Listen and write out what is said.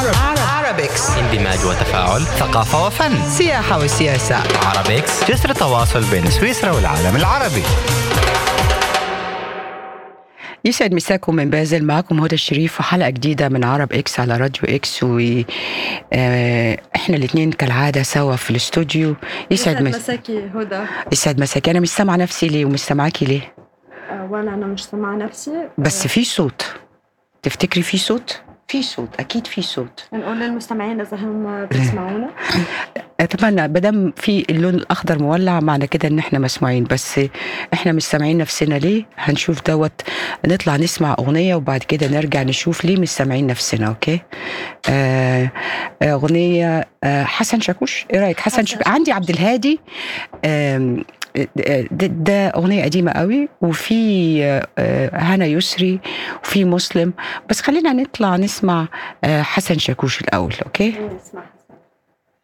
عربيكس اندماج وتفاعل ثقافة وفن سياحة وسياسة عربيكس جسر تواصل بين سويسرا والعالم العربي يسعد مساكم من بازل معكم هدى الشريف وحلقة جديدة من عرب اكس على راديو اكس و آه، احنا الاثنين كالعادة سوا في الاستوديو يسعد يسعد مس... مساكي هدى يسعد مساكي انا مش سامعة نفسي ليه ومش سامعاكي ليه آه، ولا انا مش سامعه نفسي بس في صوت تفتكري في صوت في صوت اكيد في صوت آه، نقول للمستمعين اذا هم بيسمعونا اتمنى مادام في اللون الاخضر مولع معنى كده ان احنا مسموعين بس احنا مش سامعين نفسنا ليه هنشوف دوت نطلع نسمع اغنيه وبعد كده نرجع نشوف ليه مش سامعين نفسنا اوكي آه آه، اغنيه آه حسن شاكوش ايه رايك حسن, حسن شاكوش عندي عبد الهادي آم، آه، ده, ده اغنيه قديمه قوي وفي آه، آه، هنا يسري وفي مسلم بس خلينا نطلع نسمع آه، حسن شاكوش الاول اوكي نسمع